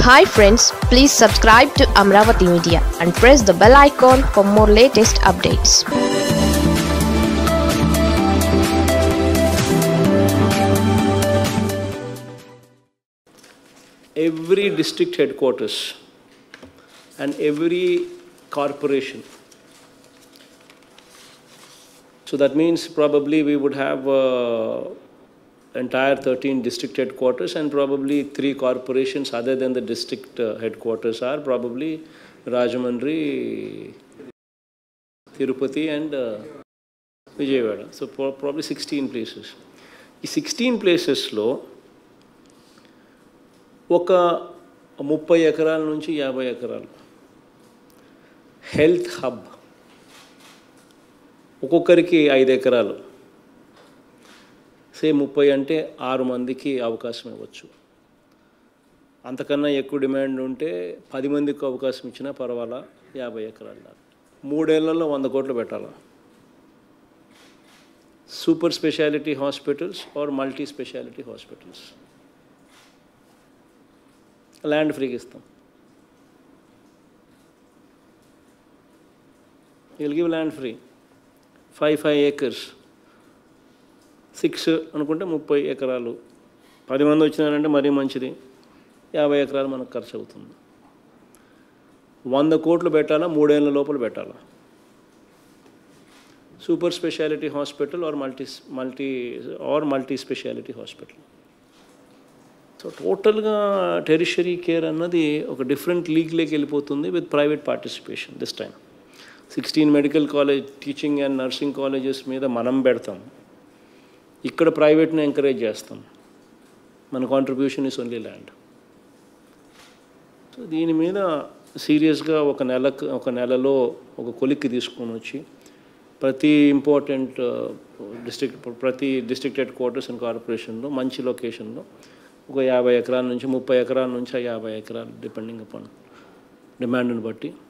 Hi friends please subscribe to Amaravati media and press the bell icon for more latest updates every district headquarters and every corporation. So that means probably we would have uh, entire 13 district headquarters and probably three corporations other than the district uh, headquarters are probably Rajamandri, Tirupati and uh, Vijayawada. So pro- probably 16 places. ఈ sixteen ప్లేసెస్లో ఒక ముప్పై ఎకరాల నుంచి యాభై ఎకరాలు health hub ఒక్కొక్కరికి ఐదు ఎకరాలు సే ముప్పై అంటే ఆరు మందికి అవకాశం ఇవ్వచ్చు అంతకన్నా ఎక్కువ డిమాండ్ ఉంటే పది మందికి అవకాశం ఇచ్చినా పర్వాలా యాభై ఎకరాలు దాకా మూడేళ్లలో వంద కోట్లు పెట్టాలా super speciality hospitals or multi speciality hospitals land ఫ్రీకి ఇస్తాం will give land free five five acres six అనుకుంటే ముప్పై ఎకరాలు పది మంది వచ్చినారంటే మరీ మంచిది యాభై ఎకరాలు మనకు ఖర్చు అవుతుంది వంద కోట్లు పెట్టాలా మూడేళ్ల లోపల పెట్టాలా super speciality hospital or multi multi or multi speciality hospital so టోటల్గా టెరిషరీ కేర్ అన్నది ఒక డిఫరెంట్ లీగ్లోకి వెళ్ళిపోతుంది with private participation this time sixteen medical college teaching and nursing colleges మీద మనం పెడతాం ఇక్కడ ప్రైవేట్ని ఎంకరేజ్ చేస్తాం మన contribution is only land so దీని మీద సీరియస్గా ఒక నెలకు ఒక నెలలో ఒక కొలిక్కి తీసుకొని వచ్చి ప్రతి ఇంపార్టెంట్ డిస్ట్రిక్ట్ ప్రతి డిస్ట్రిక్ట్ హెడ్ క్వార్టర్స్ అండ్ కార్పొరేషన్లో మంచి లొకేషన్లో ఒక యాభై ఎకరాల నుంచి ముప్పై ఎకరాల నుంచి ఆ యాభై ఎకరాలు డిపెండింగ్ అపాన్ డిమాండ్ని బట్టి